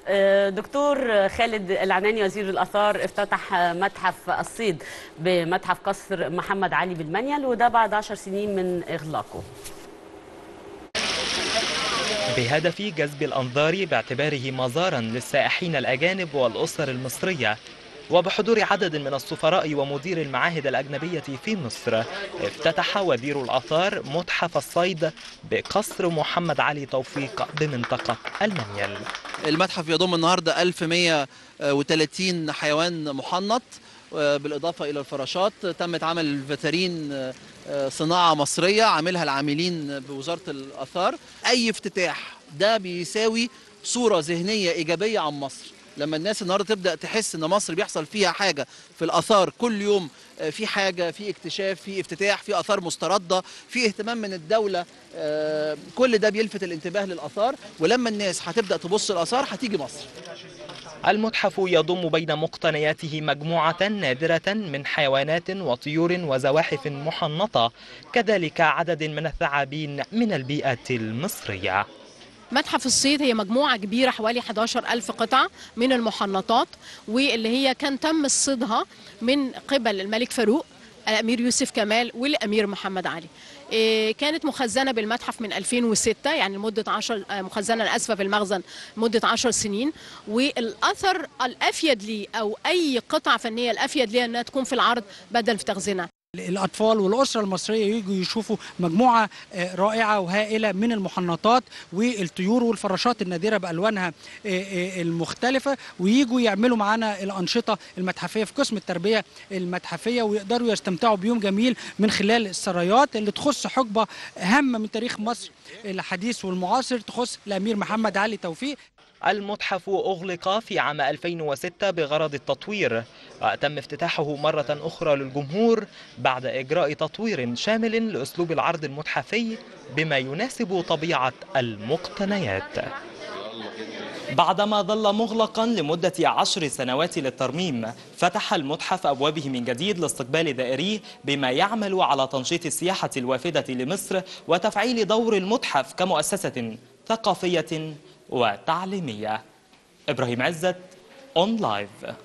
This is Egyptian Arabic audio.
آه، دكتور خالد العناني وزير الآثار افتتح متحف الصيد بمتحف قصر محمد علي بالمنيل وده بعد عشر سنين من إغلاقه بهدف جذب الأنظار باعتباره مزارا للسائحين الأجانب والأسر المصرية وبحضور عدد من السفراء ومدير المعاهد الأجنبية في مصر افتتح وزير الآثار متحف الصيد بقصر محمد علي توفيق بمنطقة المنيل المتحف يضم النهارده 1130 حيوان محنط آه، بالإضافة إلى الفراشات تمت عمل الفاترين آه، آه، صناعة مصرية عاملها العاملين بوزارة الآثار أي افتتاح ده بيساوي صورة ذهنية إيجابية عن مصر لما الناس النهارده تبدا تحس ان مصر بيحصل فيها حاجه في الاثار كل يوم آه، في حاجه في اكتشاف في افتتاح في اثار مسترده في اهتمام من الدوله آه، كل ده بيلفت الانتباه للاثار ولما الناس هتبدا تبص الاثار هتيجي مصر المتحف يضم بين مقتنياته مجموعة نادرة من حيوانات وطيور وزواحف محنطة كذلك عدد من الثعابين من البيئة المصرية متحف الصيد هي مجموعة كبيرة حوالي 11 ألف قطعة من المحنطات واللي هي كان تم صيدها من قبل الملك فاروق الأمير يوسف كمال والأمير محمد علي إيه، كانت مخزنة بالمتحف من 2006 يعني لمدة 10 آه، مخزنة أنا آسفة في المخزن مدة 10 سنين والأثر الأفيد لي أو أي قطعة فنية الأفيد لي أنها تكون في العرض بدل في تخزينها الأطفال والأسرة المصرية يجوا يشوفوا مجموعة آه، رائعة وهائلة من المحنطات والطيور والفراشات النادرة بألوانها آه، آه، المختلفة ويجوا يعملوا معانا الأنشطة المتحفية في قسم التربية المتحفية ويقدروا يستمتعوا بيوم جميل من خلال السرايات اللي تخص حقبة هامة من تاريخ مصر الحديث والمعاصر تخص الأمير محمد علي توفيق المتحف أغلق في عام 2006 بغرض التطوير وتم افتتاحه مرة أخرى للجمهور بعد إجراء تطوير شامل لأسلوب العرض المتحفي بما يناسب طبيعة المقتنيات بعدما ظل مغلقا لمدة عشر سنوات للترميم فتح المتحف أبوابه من جديد لاستقبال زائريه بما يعمل على تنشيط السياحة الوافدة لمصر وتفعيل دور المتحف كمؤسسة ثقافية وتعليمية إبراهيم عزت أون لايف